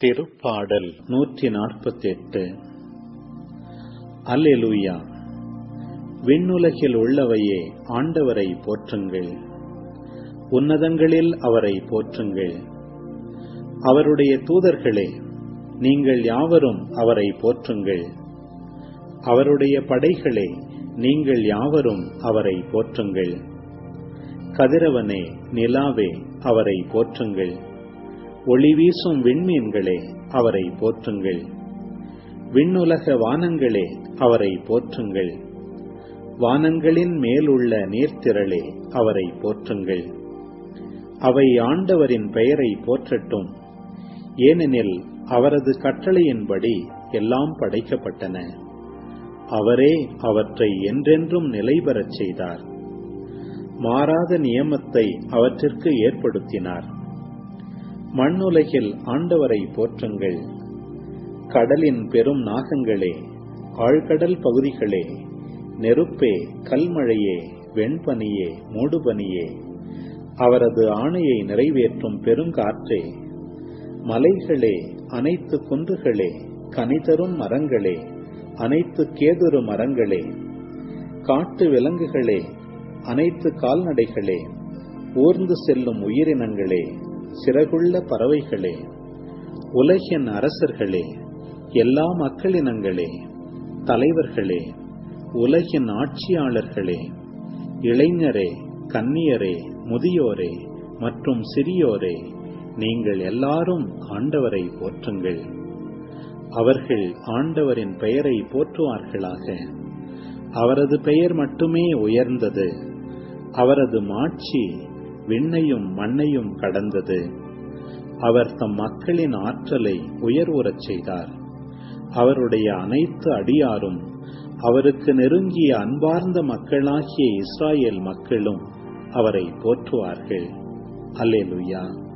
திருப்பாடல் நூற்றி நாற்பத்தெட்டு அல்லேலூயா விண்ணுலகில் உள்ளவையே ஆண்டவரை போற்றுங்கள் உன்னதங்களில் அவரை போற்றுங்கள் அவருடைய தூதர்களே நீங்கள் யாவரும் அவரை போற்றுங்கள் அவருடைய படைகளே நீங்கள் யாவரும் அவரை போற்றுங்கள் கதிரவனே நிலாவே அவரை போற்றுங்கள் ஒளி வீசும் விண்மீன்களே அவரை போற்றுங்கள் விண்ணுலக வானங்களே அவரை போற்றுங்கள் வானங்களின் மேலுள்ள நீர்த்திரளே அவரை போற்றுங்கள் அவை ஆண்டவரின் பெயரை போற்றட்டும் ஏனெனில் அவரது கட்டளையின்படி எல்லாம் படைக்கப்பட்டன அவரே அவற்றை என்றென்றும் நிலைபெறச் செய்தார் மாறாத நியமத்தை அவற்றிற்கு ஏற்படுத்தினார் மண்ணுலகில் ஆண்டவரை போற்றுங்கள் கடலின் பெரும் நாகங்களே ஆழ்கடல் பகுதிகளே நெருப்பே கல்மழையே வெண்பனியே மூடுபனியே அவரது ஆணையை நிறைவேற்றும் பெருங்காற்றே மலைகளே அனைத்து குன்றுகளே கனிதரும் மரங்களே அனைத்து கேதுரு மரங்களே காட்டு விலங்குகளே அனைத்து கால்நடைகளே ஊர்ந்து செல்லும் உயிரினங்களே சிறகுள்ள பறவைகளே உலகின் அரசர்களே எல்லா மக்களினங்களே தலைவர்களே உலகின் ஆட்சியாளர்களே இளைஞரே கன்னியரே முதியோரே மற்றும் சிறியோரே நீங்கள் எல்லாரும் ஆண்டவரை போற்றுங்கள் அவர்கள் ஆண்டவரின் பெயரை போற்றுவார்களாக அவரது பெயர் மட்டுமே உயர்ந்தது அவரது மாட்சி விண்ணையும் மண்ணையும் கடந்தது அவர் தம் மக்களின் ஆற்றலை உயர்வுறச் செய்தார் அவருடைய அனைத்து அடியாரும் அவருக்கு நெருங்கிய அன்பார்ந்த மக்களாகிய இஸ்ராயேல் மக்களும் அவரை போற்றுவார்கள் அல்லேலுயா